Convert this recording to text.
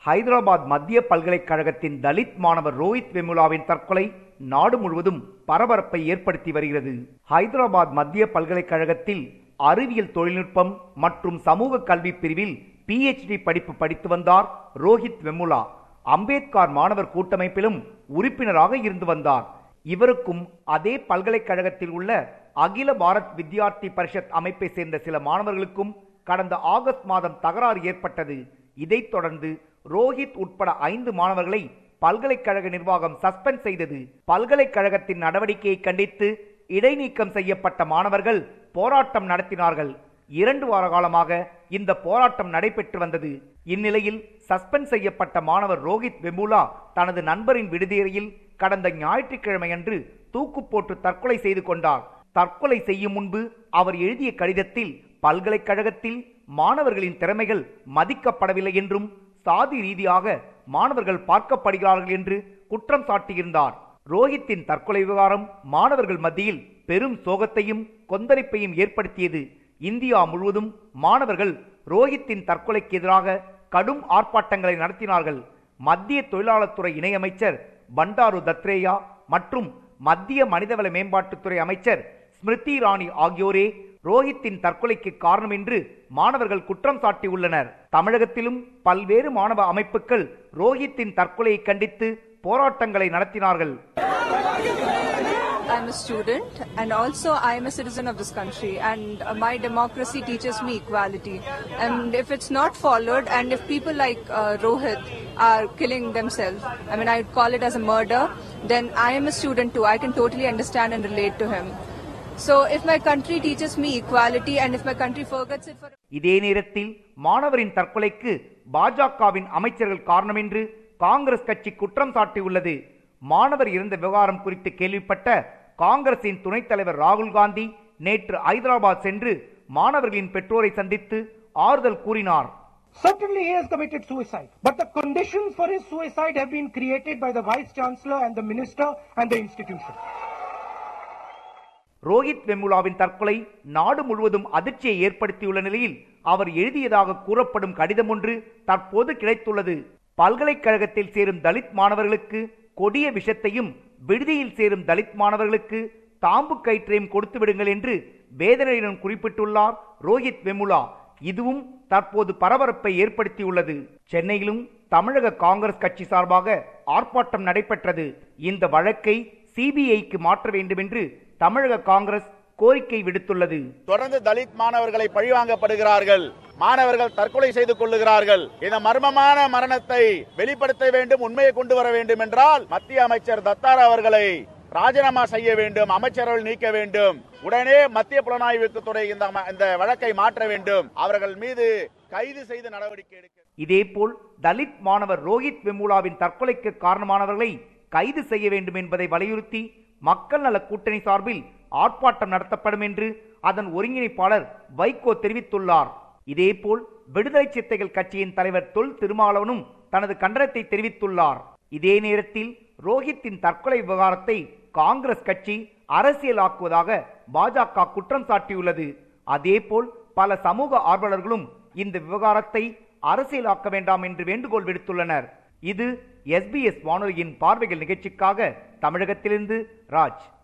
ஹைதராபாத் மத்திய பல்கலைக்கழகத்தின் தலித் மாணவர் ரோஹித் வெமுலாவின் தற்கொலை நாடு முழுவதும் பரபரப்பை ஏற்படுத்தி வருகிறது ஹைதராபாத் மத்திய பல்கலைக்கழகத்தில் அறிவியல் தொழில்நுட்பம் மற்றும் சமூக கல்வி பிரிவில் பிஎச்டி படிப்பு படித்து வந்தார் ரோஹித் வெமுலா அம்பேத்கர் மாணவர் கூட்டமைப்பிலும் உறுப்பினராக இருந்து வந்தார் இவருக்கும் அதே பல்கலைக்கழகத்தில் உள்ள அகில பாரத் வித்யார்த்தி பரிஷத் அமைப்பை சேர்ந்த சில மாணவர்களுக்கும் கடந்த ஆகஸ்ட் மாதம் தகராறு ஏற்பட்டது இதைத் தொடர்ந்து ரோஹித் உட்பட ஐந்து மாணவர்களை பல்கலைக்கழக நிர்வாகம் சஸ்பெண்ட் செய்தது பல்கலைக்கழகத்தின் நடவடிக்கையை கண்டித்து இடைநீக்கம் செய்யப்பட்ட மாணவர்கள் போராட்டம் நடத்தினார்கள் இரண்டு வார காலமாக இந்த போராட்டம் நடைபெற்று வந்தது இந்நிலையில் சஸ்பெண்ட் செய்யப்பட்ட மாணவர் ரோஹித் வெமுலா தனது நண்பரின் விடுதியறையில் கடந்த ஞாயிற்றுக்கிழமையன்று தூக்கு போட்டு தற்கொலை செய்து கொண்டார் தற்கொலை செய்யும் முன்பு அவர் எழுதிய கடிதத்தில் பல்கலைக்கழகத்தில் மாணவர்களின் திறமைகள் மதிக்கப்படவில்லை என்றும் சாதி ரீதியாக மாணவர்கள் பார்க்கப்படுகிறார்கள் என்று குற்றம் சாட்டியிருந்தார் ரோஹித்தின் தற்கொலை விவகாரம் மாணவர்கள் மத்தியில் பெரும் சோகத்தையும் கொந்தளிப்பையும் ஏற்படுத்தியது இந்தியா முழுவதும் மாணவர்கள் ரோஹித்தின் தற்கொலைக்கு எதிராக கடும் ஆர்ப்பாட்டங்களை நடத்தினார்கள் மத்திய தொழிலாளர் துறை இணையமைச்சர் பண்டாரு தத்ரேயா மற்றும் மத்திய மனிதவள மேம்பாட்டுத்துறை அமைச்சர் ஸ்மிருதி இராணி ஆகியோரே ரோஹித்தின் தற்கொலைக்கு காரணம் என்று மாணவர்கள் குற்றம் சாட்டியுள்ளனர் தமிழகத்திலும் பல்வேறு மாணவ அமைப்புகள் ரோஹித்தின் தற்கொலையை கண்டித்து போராட்டங்களை நடத்தினார்கள் I'm a student and also I'm a citizen of this country and uh, my democracy teaches me equality. And if it's not followed and if people like uh, Rohit are killing themselves, I mean, I would call it as a murder, then I am a student too. I can totally understand and relate to him. So if my country teaches me equality and if my country forgets it for இதே நேரத்தில் மாணவரின் தற்கொலைக்கு பாஜகவின் அமைச்சர்கள் காரணம் என்று காங்கிரஸ் கட்சி குற்றம் சாட்டியுள்ளது மாணவர் இறந்த விவகாரம் குறித்து கேள்விப்பட்ட காங்கிரசின் துணைத் தலைவர் ராகுல் காந்தி நேற்று ஐதராபாத் சென்று மாணவர்களின் பெற்றோரை சந்தித்து ஆறுதல் கூறினார் Certainly he has committed suicide, but the conditions for his suicide have been created by the Vice Chancellor and the Minister and the institution. Rohit வெமுலாவின் தற்கொலை நாடு முழுவதும் அதிர்ச்சியை ஏற்படுத்தியுள்ள நிலையில் அவர் எழுதியதாக கூறப்படும் கடிதம் ஒன்று தற்போது கிடைத்துள்ளது பல்கலைக்கழகத்தில் சேரும் தலித் மாணவர்களுக்கு கொடிய விஷத்தையும் விடுதியில் சேரும் தலித் மாணவர்களுக்கு தாம்பு கயிற்றையும் கொடுத்து விடுங்கள் என்று வேதனையுடன் குறிப்பிட்டுள்ளார் ரோஹித் வெமுலா இதுவும் தற்போது பரபரப்பை ஏற்படுத்தியுள்ளது சென்னையிலும் தமிழக காங்கிரஸ் கட்சி சார்பாக ஆர்ப்பாட்டம் நடைபெற்றது இந்த வழக்கை சிபிஐக்கு மாற்ற வேண்டும் என்று தமிழக காங்கிரஸ் கோரிக்கை விடுத்துள்ளது தொடர்ந்து தலித் மாணவர்களை பழிவாங்கப்படுகிறார்கள் மாணவர்கள் தற்கொலை செய்து கொள்ளுகிறார்கள் இந்த மர்மமான மரணத்தை வெளிப்படுத்த வேண்டும் உண்மையை கொண்டு வர வேண்டும் என்றால் மத்திய அமைச்சர் தத்தார் அவர்களை ராஜினாமா செய்ய வேண்டும் அமைச்சர்கள் நீக்க வேண்டும் உடனே மத்திய புலனாய்வுக்கு துறை இந்த ம- இந்த வழக்கை மாற்ற வேண்டும் அவர்கள் மீது கைது செய்து நடவடிக்கை எடுக்க இதேபோல் தலித் மாணவர் ரோஹித் வெமுலாவின் தற்கொலைக்கு காரணமானவர்களை கைது செய்ய வேண்டும் என்பதை வலியுறுத்தி மக்கள் நல கூட்டணி சார்பில் ஆர்ப்பாட்டம் நடத்தப்படும் என்று அதன் ஒருங்கிணைப்பாளர் வைகோ தெரிவித்துள்ளார் இதேபோல் விடுதலை சிறுத்தைகள் கட்சியின் தலைவர் தொல் திருமாவளவனும் தனது கண்டனத்தை தெரிவித்துள்ளார் இதே நேரத்தில் ரோஹித்தின் தற்கொலை விவகாரத்தை காங்கிரஸ் கட்சி அரசியலாக்குவதாக பாஜக குற்றம் சாட்டியுள்ளது அதேபோல் பல சமூக ஆர்வலர்களும் இந்த விவகாரத்தை அரசியலாக்க வேண்டாம் என்று வேண்டுகோள் விடுத்துள்ளனர் இது எஸ்பிஎஸ் வானொலியின் பார்வைகள் நிகழ்ச்சிக்காக தமிழகத்திலிருந்து ராஜ்